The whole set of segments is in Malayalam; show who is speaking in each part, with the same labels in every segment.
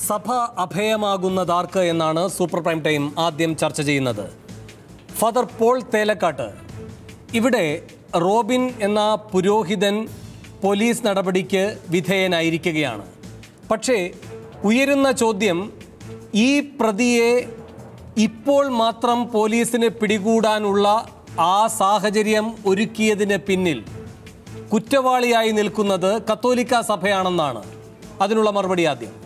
Speaker 1: സഭ അഭയമാകുന്നതാർക്ക് എന്നാണ് സൂപ്പർ പ്രൈം ടൈം ആദ്യം ചർച്ച ചെയ്യുന്നത് ഫാദർ പോൾ തേലക്കാട്ട് ഇവിടെ റോബിൻ എന്ന പുരോഹിതൻ പോലീസ് നടപടിക്ക് വിധേയനായിരിക്കുകയാണ് പക്ഷേ ഉയരുന്ന ചോദ്യം ഈ പ്രതിയെ ഇപ്പോൾ മാത്രം പോലീസിന് പിടികൂടാനുള്ള ആ സാഹചര്യം ഒരുക്കിയതിന് പിന്നിൽ കുറ്റവാളിയായി നിൽക്കുന്നത് കത്തോലിക്ക സഭയാണെന്നാണ് അതിനുള്ള മറുപടി ആദ്യം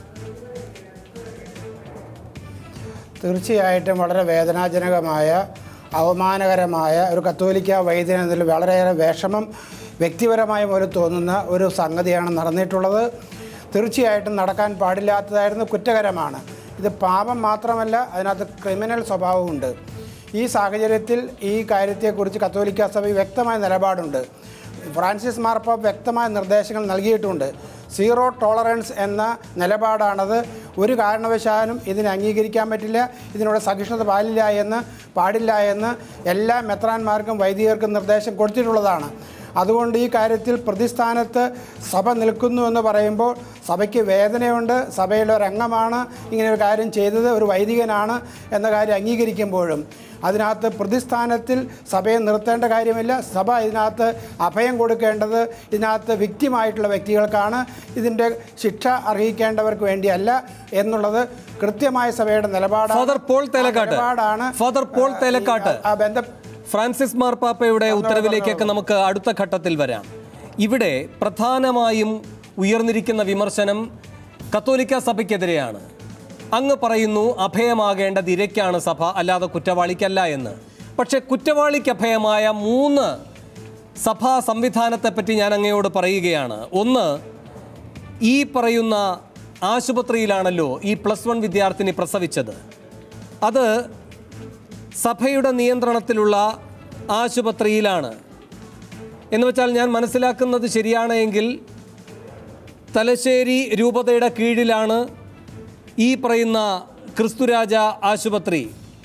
Speaker 2: തീർച്ചയായിട്ടും വളരെ വേദനാജനകമായ അവമാനകരമായ ഒരു കത്തോലിക്ക വൈദ്യനത്തിൽ വളരെയേറെ വിഷമം വ്യക്തിപരമായ പോലെ തോന്നുന്ന ഒരു സംഗതിയാണ് നടന്നിട്ടുള്ളത് തീർച്ചയായിട്ടും നടക്കാൻ പാടില്ലാത്തതായിരുന്നു കുറ്റകരമാണ് ഇത് പാപം മാത്രമല്ല അതിനകത്ത് ക്രിമിനൽ സ്വഭാവമുണ്ട് ഈ സാഹചര്യത്തിൽ ഈ കാര്യത്തെക്കുറിച്ച് കത്തോലിക്ക സഭ വ്യക്തമായ നിലപാടുണ്ട് ഫ്രാൻസിസ് മാർപ്പാപ്പ വ്യക്തമായ നിർദ്ദേശങ്ങൾ നൽകിയിട്ടുണ്ട് സീറോ ടോളറൻസ് എന്ന നിലപാടാണത് ഒരു കാരണവശാലും ഇതിനെ അംഗീകരിക്കാൻ പറ്റില്ല ഇതിനോട് സഹിഷ്ണുത പാടില്ല എന്ന് പാടില്ല എന്ന് എല്ലാ മെത്രാന്മാർക്കും വൈദികർക്കും നിർദ്ദേശം കൊടുത്തിട്ടുള്ളതാണ് അതുകൊണ്ട് ഈ കാര്യത്തിൽ പ്രതിസ്ഥാനത്ത് സഭ നിൽക്കുന്നു എന്ന് പറയുമ്പോൾ സഭയ്ക്ക് വേദനയുണ്ട് സഭയിലെ ഒരു അംഗമാണ് ഇങ്ങനെ ഒരു കാര്യം ചെയ്തത് ഒരു വൈദികനാണ് എന്ന കാര്യം അംഗീകരിക്കുമ്പോഴും അതിനകത്ത് പ്രതിസ്ഥാനത്തിൽ സഭയെ നിർത്തേണ്ട കാര്യമില്ല സഭ ഇതിനകത്ത് അഭയം കൊടുക്കേണ്ടത് ഇതിനകത്ത് വിക്റ്റിമായിട്ടുള്ള വ്യക്തികൾക്കാണ് ഇതിൻ്റെ ശിക്ഷ അർഹിക്കേണ്ടവർക്ക് വേണ്ടിയല്ല എന്നുള്ളത് കൃത്യമായ സഭയുടെ നിലപാടാണ്
Speaker 1: ഫാദർ പോൾ
Speaker 2: ആ
Speaker 1: തേലക്കാട്ട്
Speaker 2: നിലപാടാണ്
Speaker 1: ഫാദർ പോൾ തേലക്കാട്ട്
Speaker 2: ആ ബന്ധ
Speaker 1: ഫ്രാൻസിസ് മാർപ്പാപ്പയുടെ ഉത്തരവിലേക്കൊക്കെ നമുക്ക് അടുത്ത ഘട്ടത്തിൽ വരാം ഇവിടെ പ്രധാനമായും ഉയർന്നിരിക്കുന്ന വിമർശനം കത്തോലിക്ക സഭയ്ക്കെതിരെയാണ് അങ്ങ് പറയുന്നു അഭയമാകേണ്ടത് ഇരയ്ക്കാണ് സഭ അല്ലാതെ കുറ്റവാളിക്കല്ല എന്ന് പക്ഷെ കുറ്റവാളിക്ക് അഭയമായ മൂന്ന് സഭാ സംവിധാനത്തെപ്പറ്റി ഞാൻ അങ്ങയോട് പറയുകയാണ് ഒന്ന് ഈ പറയുന്ന ആശുപത്രിയിലാണല്ലോ ഈ പ്ലസ് വൺ വിദ്യാർത്ഥിനി പ്രസവിച്ചത് അത് സഭയുടെ നിയന്ത്രണത്തിലുള്ള ആശുപത്രിയിലാണ് എന്ന് വെച്ചാൽ ഞാൻ മനസ്സിലാക്കുന്നത് ശരിയാണ് എങ്കിൽ തലശ്ശേരി രൂപതയുടെ കീഴിലാണ് ഈ പറയുന്ന ക്രിസ്തുരാജ ആശുപത്രി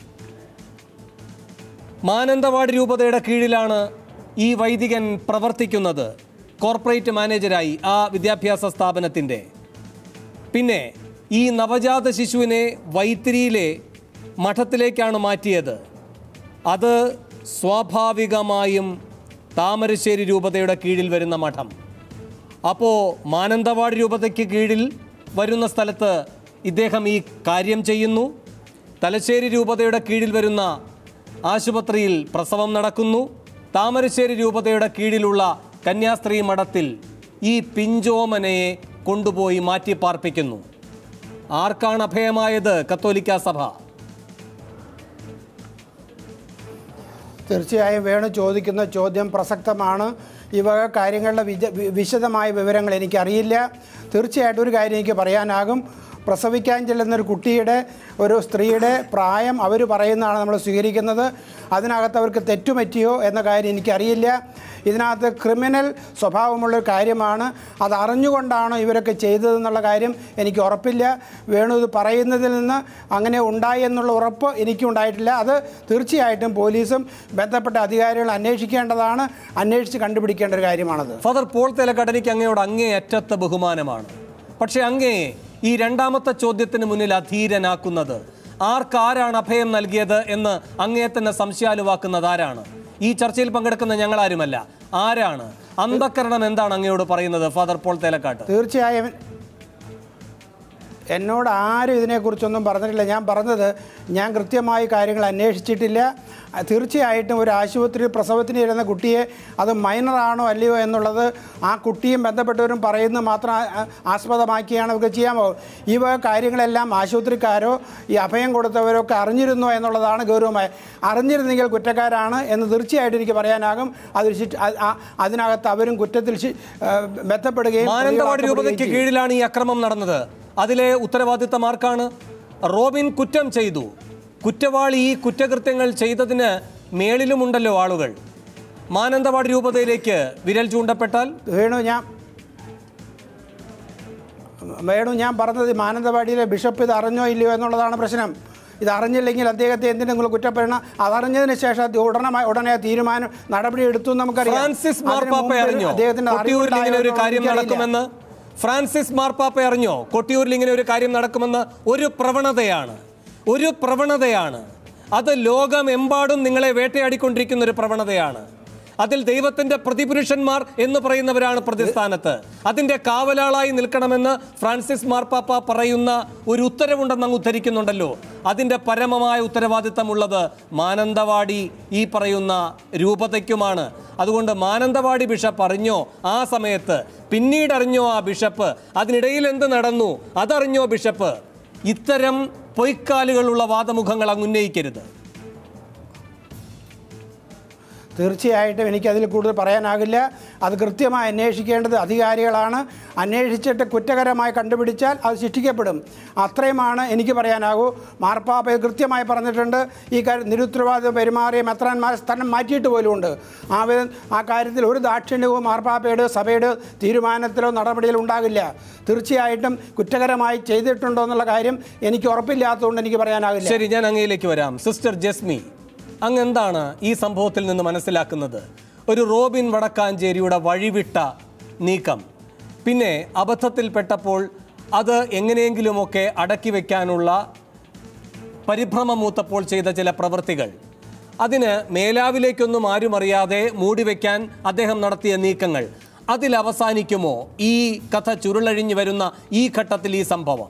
Speaker 1: മാനന്തവാടി രൂപതയുടെ കീഴിലാണ് ഈ വൈദികൻ പ്രവർത്തിക്കുന്നത് കോർപ്പറേറ്റ് മാനേജരായി ആ വിദ്യാഭ്യാസ സ്ഥാപനത്തിൻ്റെ പിന്നെ ഈ നവജാത ശിശുവിനെ വൈത്തിരിയിലെ മഠത്തിലേക്കാണ് മാറ്റിയത് അത് സ്വാഭാവികമായും താമരശ്ശേരി രൂപതയുടെ കീഴിൽ വരുന്ന മഠം അപ്പോൾ മാനന്തവാടി രൂപതയ്ക്ക് കീഴിൽ വരുന്ന സ്ഥലത്ത് ഇദ്ദേഹം ഈ കാര്യം ചെയ്യുന്നു തലശ്ശേരി രൂപതയുടെ കീഴിൽ വരുന്ന ആശുപത്രിയിൽ പ്രസവം നടക്കുന്നു താമരശ്ശേരി രൂപതയുടെ കീഴിലുള്ള കന്യാസ്ത്രീ മഠത്തിൽ ഈ പിഞ്ചോമനയെ കൊണ്ടുപോയി മാറ്റിപ്പാർപ്പിക്കുന്നു ആർക്കാണ് അഭയമായത് കത്തോലിക്ക സഭ
Speaker 2: തീർച്ചയായും വേണു ചോദിക്കുന്ന ചോദ്യം പ്രസക്തമാണ് ഈ വക കാര്യങ്ങളുടെ വിജ വി- വിശദമായ വിവരങ്ങൾ എനിക്കറിയില്ല തീർച്ചയായിട്ടും ഒരു കാര്യം എനിക്ക് പറയാനാകും പ്രസവിക്കാൻ ചെല്ലുന്ന ഒരു കുട്ടിയുടെ ഒരു സ്ത്രീയുടെ പ്രായം അവർ പറയുന്നതാണ് നമ്മൾ സ്വീകരിക്കുന്നത് അതിനകത്ത് അവർക്ക് തെറ്റുപറ്റിയോ എന്ന കാര്യം എനിക്കറിയില്ല ഇതിനകത്ത് ക്രിമിനൽ സ്വഭാവമുള്ളൊരു കാര്യമാണ് അത് അറിഞ്ഞുകൊണ്ടാണോ ഇവരൊക്കെ ചെയ്തതെന്നുള്ള കാര്യം എനിക്ക് ഉറപ്പില്ല വേണു ഇത് പറയുന്നതിൽ നിന്ന് അങ്ങനെ ഉണ്ടായി എന്നുള്ള ഉറപ്പ് എനിക്കുണ്ടായിട്ടില്ല അത് തീർച്ചയായിട്ടും പോലീസും ബന്ധപ്പെട്ട അധികാരികൾ അന്വേഷിക്കേണ്ടതാണ് അന്വേഷിച്ച് കണ്ടുപിടിക്കേണ്ട ഒരു കാര്യമാണത്
Speaker 1: ഫാദർ പോൾ തെലക്കടനിക്ക് അങ്ങയോട് അങ്ങേയറ്റത്തെ ബഹുമാനമാണ് പക്ഷേ അങ്ങേ ഈ രണ്ടാമത്തെ ചോദ്യത്തിന് മുന്നിൽ അധീരനാക്കുന്നത് ആർക്കാരാണ് അഭയം നൽകിയത് എന്ന് അങ്ങേ തന്നെ സംശയാലുവാക്കുന്നത് ആരാണ് ഈ ചർച്ചയിൽ പങ്കെടുക്കുന്ന ഞങ്ങളാരുമല്ല ആരാണ് അന്ധക്കരണം എന്താണ് അങ്ങയോട് പറയുന്നത് ഫാദർ പോൾ തേലക്കാട്ട്
Speaker 2: തീർച്ചയായും എന്നോട് ആരും ഇതിനെക്കുറിച്ചൊന്നും പറഞ്ഞിട്ടില്ല ഞാൻ പറഞ്ഞത് ഞാൻ കൃത്യമായി കാര്യങ്ങൾ അന്വേഷിച്ചിട്ടില്ല അഹ് തീർച്ചയായിട്ടും ഒരു ആശുപത്രിയിൽ പ്രസവത്തിന് ഇരുന്ന കുട്ടിയെ അത് മൈനറാണോ അല്ലയോ എന്നുള്ളത് ആ കുട്ടിയും ബന്ധപ്പെട്ടവരും പറയുന്നത് മാത്രം ആ- ആ- ആസ്പദമാക്കിയാണ് അവർക്ക് ചെയ്യാമോ ഈ വക കാര്യങ്ങളെല്ലാം ആശുപത്രിക്കാരോ ഈ അഭയം കൊടുത്തവരോ ഒക്കെ അറിഞ്ഞിരുന്നോ എന്നുള്ളതാണ് ഗൗരവമായ അറിഞ്ഞിരുന്നെങ്കിൽ കുറ്റക്കാരാണ് എന്ന് തീർച്ചയായിട്ടും എനിക്ക് പറയാനാകും അത് ശിക്ഷ- അ- ആ- അതിനകത്ത് അവരും കുറ്റത്തിൽ ശി- ഏഹ് ബന്ധപ്പെടുകയും
Speaker 1: മാനന്തവാടി
Speaker 2: പ്രതികളാക്കപ്പെടുകയും
Speaker 1: രൂപതയ്ക്ക്
Speaker 2: ചെയ്യും.
Speaker 1: കീഴിലാണ് ഈ അക്രമം നടന്നത് അതിലെ ഉത്തരവാദിത്തം ആർക്കാണ് റോബിൻ കുറ്റം ചെയ്തു കുറ്റവാളി ഈ കുറ്റകൃത്യങ്ങൾ ചെയ്തതിന് മേളിലുമുണ്ടല്ലോ ആളുകൾ മാനന്തവാടി രൂപതയിലേക്ക് വിരൽ ചൂണ്ടപ്പെട്ടാൽ
Speaker 2: വേണു ഞാൻ വേണു ഞാൻ പറഞ്ഞത് ഈ മാനന്തവാടിയിലെ ബിഷപ്പ് ഇത് അറിഞ്ഞോ ഇല്ലയോ എന്നുള്ളതാണ് പ്രശ്നം ഇത് അറിഞ്ഞില്ലെങ്കിൽ അദ്ദേഹത്തെ എന്തിനെങ്കിലും കുറ്റപ്പെടണം അതറിഞ്ഞതിന് ശേഷം അത് ഉടനെ ഉടനെ തീരുമാനം നടപടി എടുത്തു എന്ന് നമുക്കറിയാം
Speaker 1: ഫ്രാൻസിസ്
Speaker 2: അതിന്
Speaker 1: മാർപ്പാപ്പ
Speaker 2: മുമ്പ്
Speaker 1: അറിഞ്ഞോ
Speaker 2: അദ്ദേഹത്തിന്
Speaker 1: കൊട്ടിയൂരിൽ ഇങ്ങനെ ഒരു
Speaker 2: അറിവുണ്ടായോ
Speaker 1: കാര്യം
Speaker 2: എന്നുള്ളത്
Speaker 1: നടക്കുമെന്ന് ഫ്രാൻസിസ് മാർപ്പാപ്പ അറിഞ്ഞോ കൊട്ടിയൂരിൽ ഇങ്ങനെ ഒരു കാര്യം നടക്കുമെന്ന് ഒരു പ്രവണതയാണ് ഒരു പ്രവണതയാണ് അത് ലോകമെമ്പാടും നിങ്ങളെ വേട്ടയാടിക്കൊണ്ടിരിക്കുന്ന ഒരു പ്രവണതയാണ് അതിൽ ദൈവത്തിന്റെ പ്രതിപുരുഷന്മാർ എന്ന് പറയുന്നവരാണ് പ്രതിസ്ഥാനത്ത് അതിന്റെ കാവലാളായി നിൽക്കണമെന്ന് ഫ്രാൻസിസ് മാർപ്പാപ്പ പറയുന്ന ഒരു ഉത്തരവുണ്ടെന്ന് അങ്ങ് ഉദ്ധരിക്കുന്നുണ്ടല്ലോ അതിന്റെ പരമമായ ഉത്തരവാദിത്തമുള്ളത് മാനന്തവാടി ഈ പറയുന്ന രൂപതയ്ക്കുമാണ് അതുകൊണ്ട് മാനന്തവാടി ബിഷപ്പ് അറിഞ്ഞോ ആ സമയത്ത് പിന്നീട് അറിഞ്ഞോ ആ ബിഷപ്പ് അതിനിടയിൽ എന്ത് നടന്നു അതറിഞ്ഞോ ബിഷപ്പ് ഇത്തരം പൊയ്ക്കാലുകളുള്ള വാദമുഖങ്ങൾ അങ്ങ് ഉന്നയിക്കരുത്
Speaker 2: തീർച്ചയായിട്ടും എനിക്കതിൽ കൂടുതൽ പറയാനാകില്ല അത് കൃത്യമായി അന്വേഷിക്കേണ്ടത് അധികാരികളാണ് അന്വേഷിച്ചിട്ട് കുറ്റകരമായി കണ്ടുപിടിച്ചാൽ അത് ശിക്ഷിക്കപ്പെടും അത്രയുമാണ് എനിക്ക് പറയാനാകൂ മാർപ്പാപ്പ ഇത് കൃത്യമായി പറഞ്ഞിട്ടുണ്ട് ഈ കാര്യം നിരുത്തരവാദിത്വം പെരുമാറിയ മെത്രാന്മാർ സ്ഥാനം മാറ്റിയിട്ട് പോലുമുണ്ട് ആ വിധം ആ കാര്യത്തിൽ ഒരു ദാക്ഷിണ്യവും മാർപ്പാപ്പയുടെ സഭയുടെ തീരുമാനത്തിലോ നടപടിയിലോ ഉണ്ടാകില്ല തീർച്ചയായിട്ടും കുറ്റകരമായി ചെയ്തിട്ടുണ്ടോ എന്നുള്ള കാര്യം എനിക്ക് ഉറപ്പില്ലാത്തതുകൊണ്ട് എനിക്ക് പറയാനാകില്ല
Speaker 1: ശരി ഞാൻ അങ്ങയിലേക്ക് വരാം സിസ്റ്റർ ജസ്മി അങ്ങ് എന്താണ് ഈ സംഭവത്തിൽ നിന്ന് മനസ്സിലാക്കുന്നത് ഒരു റോബിൻ വടക്കാഞ്ചേരിയുടെ വഴിവിട്ട നീക്കം പിന്നെ അബദ്ധത്തിൽപ്പെട്ടപ്പോൾ അത് എങ്ങനെയെങ്കിലുമൊക്കെ അടക്കി വെക്കാനുള്ള പരിഭ്രമം മൂത്തപ്പോൾ ചെയ്ത ചില പ്രവൃത്തികൾ അതിന് മേലാവിലേക്കൊന്നും ആരും അറിയാതെ മൂടിവെക്കാൻ അദ്ദേഹം നടത്തിയ നീക്കങ്ങൾ അതിൽ അവസാനിക്കുമോ ഈ കഥ ചുരുളഴിഞ്ഞു വരുന്ന ഈ ഘട്ടത്തിൽ ഈ സംഭവം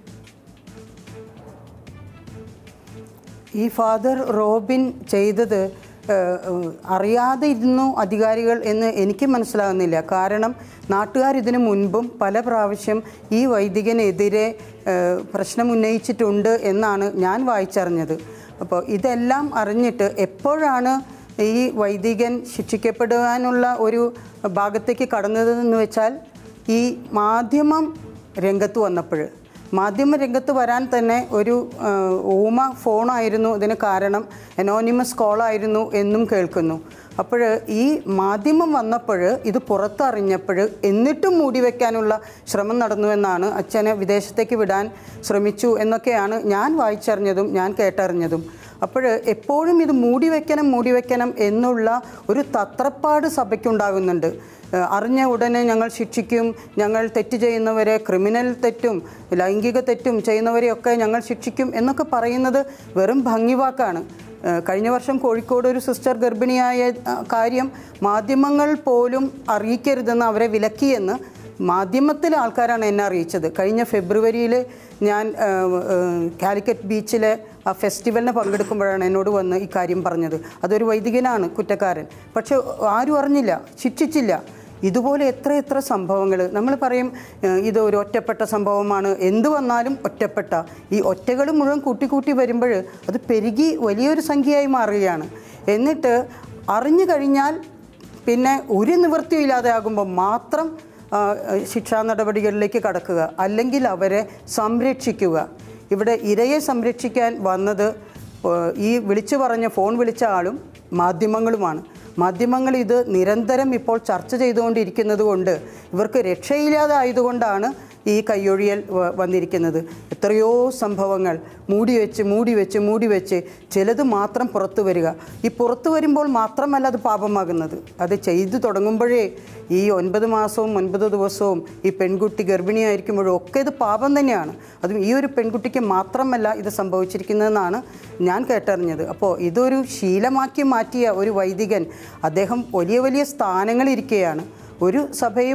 Speaker 3: ഈ ഫാദർ റോബിൻ ചെയ്തത് ഏഹ്, ഏഹ്, അറിയാതെ ഇരുന്നു അധികാരികൾ എന്ന് എനിക്ക് മനസ്സിലാകുന്നില്ല കാരണം നാട്ടുകാർ ഇതിനു മുൻപും പല പ്രാവശ്യം ഈ വൈദികനെതിരെ ഏഹ്, പ്രശ്നം ഉന്നയിച്ചിട്ടുണ്ട് എന്നാണ് ഞാൻ വായിച്ചറിഞ്ഞത് അപ്പോൾ ഇതെല്ലാം അറിഞ്ഞിട്ട് എപ്പോഴാണ് ഈ വൈദികൻ ശിക്ഷിക്കപ്പെടുവാനുള്ള ഒരു ഭാഗത്തേക്ക് കടന്നതെന്ന് വെച്ചാൽ ഈ മാധ്യമം രംഗത്ത് വന്നപ്പോൾ മാധ്യമ രംഗത്ത് വരാൻ തന്നെ ഒരു ആ, ഊമ ഫോണായിരുന്നു ഇതിന് കാരണം അനോണിമസ് കോളായിരുന്നു എന്നും കേൾക്കുന്നു അപ്പോൾ ഈ മാധ്യമം വന്നപ്പോൾ ഇത് പുറത്തറിഞ്ഞപ്പോൾ എന്നിട്ടും മൂടി വയ്ക്കാനുള്ള ശ്രമം നടന്നുവെന്നാണ് അച്ഛനെ വിദേശത്തേക്ക് വിടാൻ ശ്രമിച്ചു എന്നൊക്കെയാണ് ഞാൻ വായിച്ചറിഞ്ഞതും ഞാൻ കേട്ടറിഞ്ഞതും അപ്പോൾ എപ്പോഴും ഇത് മൂടി വയ്ക്കണം മൂടി വയ്ക്കണം എന്നുള്ള ഒരു തത്രപ്പാട് സഭയ്ക്കുണ്ടാകുന്നുണ്ട് ഏഹ് അറിഞ്ഞ ഉടനെ ഞങ്ങൾ ശിക്ഷിക്കും ഞങ്ങൾ തെറ്റ് ചെയ്യുന്നവരെ ക്രിമിനൽ തെറ്റും ലൈംഗിക തെറ്റും ചെയ്യുന്നവരെയൊക്കെ ഞങ്ങൾ ശിക്ഷിക്കും എന്നൊക്കെ പറയുന്നത് വെറും ഭംഗിവാക്കാണ് ഏഹ് കഴിഞ്ഞ വർഷം കോഴിക്കോട് ഒരു സിസ്റ്റർ ഗർഭിണിയായ ആ, കാര്യം മാധ്യമങ്ങൾ പോലും അറിയിക്കരുതെന്ന് അവരെ വിലക്കിയെന്ന് മാധ്യമത്തിലെ ആൾക്കാരാണ് എന്നെ അറിയിച്ചത് കഴിഞ്ഞ ഫെബ്രുവരിയിൽ ഞാൻ ഏഹ്, ഏഹ്, കാലിക്കറ്റ് ബീച്ചിലെ ആ ഫെസ്റ്റിവലിന് പങ്കെടുക്കുമ്പോഴാണ് എന്നോട് വന്ന് ഈ കാര്യം പറഞ്ഞത് അതൊരു വൈദികനാണ് കുറ്റക്കാരൻ പക്ഷെ ആരും അറിഞ്ഞില്ല ശിക്ഷിച്ചില്ല ഇതുപോലെ എത്ര എത്ര സംഭവങ്ങൾ നമ്മൾ പറയും ഏഹ്, ഇത് ഒരു ഒറ്റപ്പെട്ട സംഭവമാണ് എന്ത് വന്നാലും ഒറ്റപ്പെട്ട ഈ ഒറ്റകൾ മുഴുവൻ കൂട്ടി കൂട്ടി വരുമ്പോൾ അത് പെരുകി വലിയൊരു സംഖ്യയായി മാറുകയാണ് എന്നിട്ട് അറിഞ്ഞു കഴിഞ്ഞാൽ പിന്നെ ഒരു നിവൃത്തിയും ഇല്ലാതെ ആകുമ്പോൾ മാത്രം ആ, ശിക്ഷാ നടപടികളിലേക്ക് കടക്കുക അല്ലെങ്കിൽ അവരെ സംരക്ഷിക്കുക ഇവിടെ ഇരയെ സംരക്ഷിക്കാൻ വന്നത് ഏഹ്, ഈ വിളിച്ചു പറഞ്ഞ ഫോൺ വിളിച്ച ആളും മാധ്യമങ്ങളുമാണ് മാധ്യമങ്ങൾ ഇത് നിരന്തരം ഇപ്പോൾ ചർച്ച ചെയ്തുകൊണ്ടിരിക്കുന്നത് കൊണ്ട് ഇവർക്ക് രക്ഷയില്ലാതെ ആയതുകൊണ്ടാണ് ഈ കയ്യൊഴിയൽ വ- വന്നിരിക്കുന്നത് എത്രയോ സംഭവങ്ങൾ മൂടി വെച്ച് മൂടി വെച്ച് മൂടി വെച്ച് ചിലത് മാത്രം പുറത്തു വരിക ഈ പുറത്തു വരുമ്പോൾ മാത്രമല്ല അത് പാപമാകുന്നത് അത് ചെയ്തു തുടങ്ങുമ്പോഴേ ഈ ഒൻപത് മാസവും ഒൻപത് ദിവസവും ഈ പെൺകുട്ടി ഗർഭിണിയായിരിക്കുമ്പോഴും ഒക്കെ ഇത് പാപം തന്നെയാണ് അതും ഈ ഒരു പെൺകുട്ടിക്ക് മാത്രമല്ല ഇത് സംഭവിച്ചിരിക്കുന്നതെന്നാണ് ഞാൻ കേട്ടറിഞ്ഞത് അപ്പോൾ ഇതൊരു ശീലമാക്കി മാറ്റിയ ഒരു വൈദികൻ അദ്ദേഹം വലിയ വലിയ സ്ഥാനങ്ങളിരിക്കുകയാണ് ഒരു സഭയും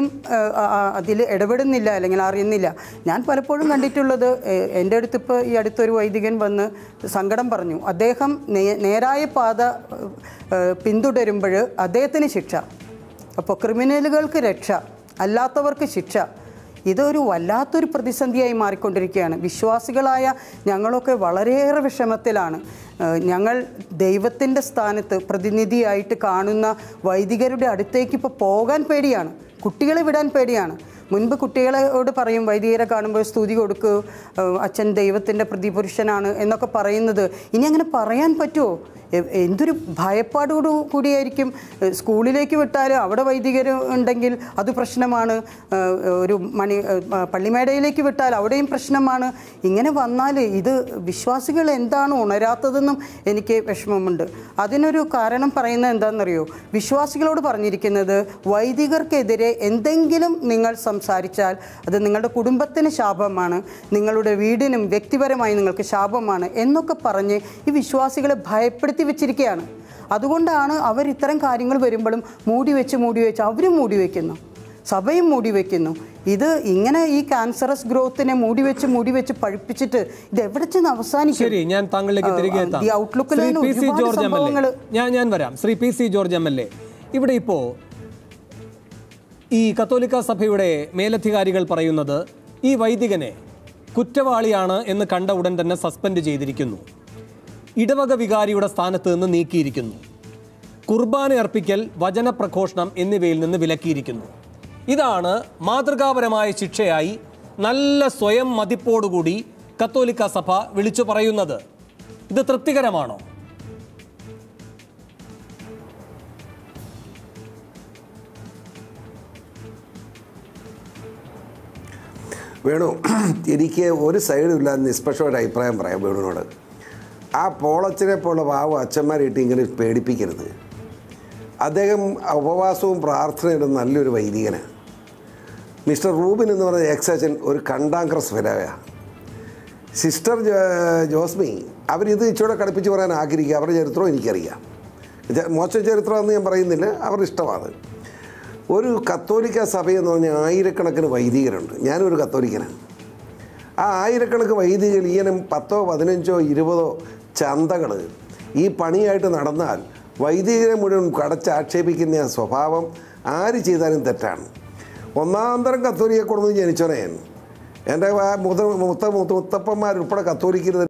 Speaker 3: അതിൽ ഇടപെടുന്നില്ല അല്ലെങ്കിൽ അറിയുന്നില്ല ഞാൻ പലപ്പോഴും കണ്ടിട്ടുള്ളത് ഏഹ്, എൻ്റെ അടുത്ത് ഇപ്പോൾ ഈ അടുത്തൊരു വൈദികൻ വന്ന് സങ്കടം പറഞ്ഞു അദ്ദേഹം നേ- നേരായ പാത ഏഹ്, പിന്തുടരുമ്പോൾ അദ്ദേഹത്തിന് ശിക്ഷ അപ്പോൾ ക്രിമിനലുകൾക്ക് രക്ഷ അല്ലാത്തവർക്ക് ശിക്ഷ ഇതൊരു വല്ലാത്തൊരു പ്രതിസന്ധിയായി മാറിക്കൊണ്ടിരിക്കുകയാണ് വിശ്വാസികളായ ഞങ്ങളൊക്കെ വളരെയേറെ വിഷമത്തിലാണ് ഏഹ് ഞങ്ങൾ ദൈവത്തിൻ്റെ സ്ഥാനത്ത് പ്രതിനിധിയായിട്ട് കാണുന്ന വൈദികരുടെ അടുത്തേക്ക് ഇപ്പോൾ പോകാൻ പേടിയാണ് കുട്ടികളെ വിടാൻ പേടിയാണ് മുൻപ് കുട്ടികളോട് പറയും വൈദികരെ കാണുമ്പോൾ സ്തുതി കൊടുക്കൂ ഏഹ് അച്ഛൻ ദൈവത്തിൻ്റെ പ്രതിപുരുഷനാണ് എന്നൊക്കെ പറയുന്നത് ഇനി അങ്ങനെ പറയാൻ പറ്റുമോ എ- എന്തൊരു ഭയപ്പാടോടു കൂടിയായിരിക്കും എ, സ്കൂളിലേക്ക് വിട്ടാലും അവിടെ വൈദികർ ഉണ്ടെങ്കിൽ അത് പ്രശ്നമാണ് ഏ, ഒരു മണി ഏ, പള്ളിമേടയിലേക്ക് വിട്ടാൽ അവിടെയും പ്രശ്നമാണ് ഇങ്ങനെ വന്നാൽ ഇത് വിശ്വാസികൾ എന്താണ് ഉണരാത്തതെന്നും എനിക്ക് വിഷമമുണ്ട് അതിനൊരു കാരണം പറയുന്നത് എന്താണെന്നറിയോ വിശ്വാസികളോട് പറഞ്ഞിരിക്കുന്നത് വൈദികർക്കെതിരെ എന്തെങ്കിലും നിങ്ങൾ സംസാരിച്ചാൽ അത് നിങ്ങളുടെ കുടുംബത്തിന് ശാപമാണ് നിങ്ങളുടെ വീടിനും വ്യക്തിപരമായി നിങ്ങൾക്ക് ശാപമാണ് എന്നൊക്കെ പറഞ്ഞ് ഈ വിശ്വാസികളെ ഭയപ്പെടുത്തി വെച്ചിരിക്കുകയാണ് അതുകൊണ്ടാണ് അവർ ഇത്തരം കാര്യങ്ങൾ വരുമ്പോഴും മൂടി വെച്ച് മൂടി വെച്ച് അവരും മൂടി വയ്ക്കുന്നു സഭയും മൂടി വയ്ക്കുന്നു ഇത് ഇങ്ങനെ ഈ ക്യാൻസറസ് ഗ്രോത്തിനെ മൂടി വെച്ച് മൂടി വെച്ച് പഴിപ്പിച്ചിട്ട് ഇത് എവിടെ ചെന്ന് അവസാനിക്കും
Speaker 1: ശരി ഞാൻ താങ്കളിലേക്ക് തിരികെ എത്താം
Speaker 3: ദി ഔട്ട്ലുക്കിൽ
Speaker 1: ശ്രീ
Speaker 3: തന്നെ
Speaker 1: പി സി
Speaker 3: ഒരുപാട്
Speaker 1: ജോർജ് എം എൽ
Speaker 3: സംഭവങ്ങൾ
Speaker 1: എ ഞാൻ ഞാൻ വരാം Shri P C George M L A ഇവിടെ ഇപ്പോൾ ഈ കത്തോലിക്ക സഭയുടെ മേലധികാരികൾ പറയുന്നത് ഈ വൈദികനെ കുറ്റവാളിയാണ് എന്ന് കണ്ട ഉടൻ തന്നെ സസ്പെൻഡ് ചെയ്തിരിക്കുന്നു ഇടവക വികാരിയുടെ സ്ഥാനത്ത് നിന്ന് നീക്കിയിരിക്കുന്നു കുർബാന അർപ്പിക്കൽ വചനപ്രഘോഷണം എന്നിവയിൽ നിന്ന് വിലക്കിയിരിക്കുന്നു ഇതാണ് മാതൃകാപരമായ ശിക്ഷയായി നല്ല സ്വയം മതിപ്പോടുകൂടി കത്തോലിക്ക സഭ വിളിച്ചു പറയുന്നത് ഇത് തൃപ്തികരമാണോ
Speaker 4: വേണു എനിക്ക് ഒരു സൈഡും ഇല്ലാതെ നിഷ്പക്ഷമായിട്ട് അഭിപ്രായം പറയാം വേണുവിനോട് ആ പോളച്ചിനെ പോലുള്ള പാവ അച്ഛന്മാരിട്ട് ഇങ്ങനെ പേടിപ്പിക്കരുത് അദ്ദേഹം ഉപവാസവും പ്രാർത്ഥനയുടെ നല്ലൊരു വൈദികനാണ് മിസ്റ്റർ റൂബിൻ എന്ന് പറയുന്ന എക്സ് അച്ഛൻ ഒരു കണ്ടാങ്ക്രസ് ഫെലോയാണ് സിസ്റ്റർ ജോ- ജോസ്മി അവരിത് ഇച്ചിരി കടുപ്പിച്ച് പറയാൻ ആഗ്രഹിക്കുക അവരുടെ ചരിത്രവും എനിക്കറിയാം ച- മോശം ചരിത്രമെന്ന് ഞാൻ പറയുന്നില്ല അവരുടെ ഇഷ്ടമാണ് ഒരു കത്തോലിക്ക സഭയെന്ന് പറഞ്ഞാൽ ആയിരക്കണക്കിന് വൈദികരുണ്ട് ഞാനൊരു കത്തോലിക്കനാണ് ആ ആയിരക്കണക്ക് വൈദികർ ഇങ്ങനെ പത്തോ പതിനഞ്ചോ ഇരുപതോ ചന്തകൾ ഈ പണിയായിട്ട് നടന്നാൽ വൈദികരെ മുഴുവൻ കടച്ചാക്ഷേപിക്കുന്ന ആ സ്വഭാവം ആര് ചെയ്താലും തെറ്റാണ് ഒന്നാന്തരം കത്തോലിക്ക കുടുംബത്തിൽ ജനിച്ചോനെ ഞാൻ എൻ്റെ മുത മുത്ത മുത്തപ്പന്മാരുൾപ്പെടെ കത്തോലിക്കരുത്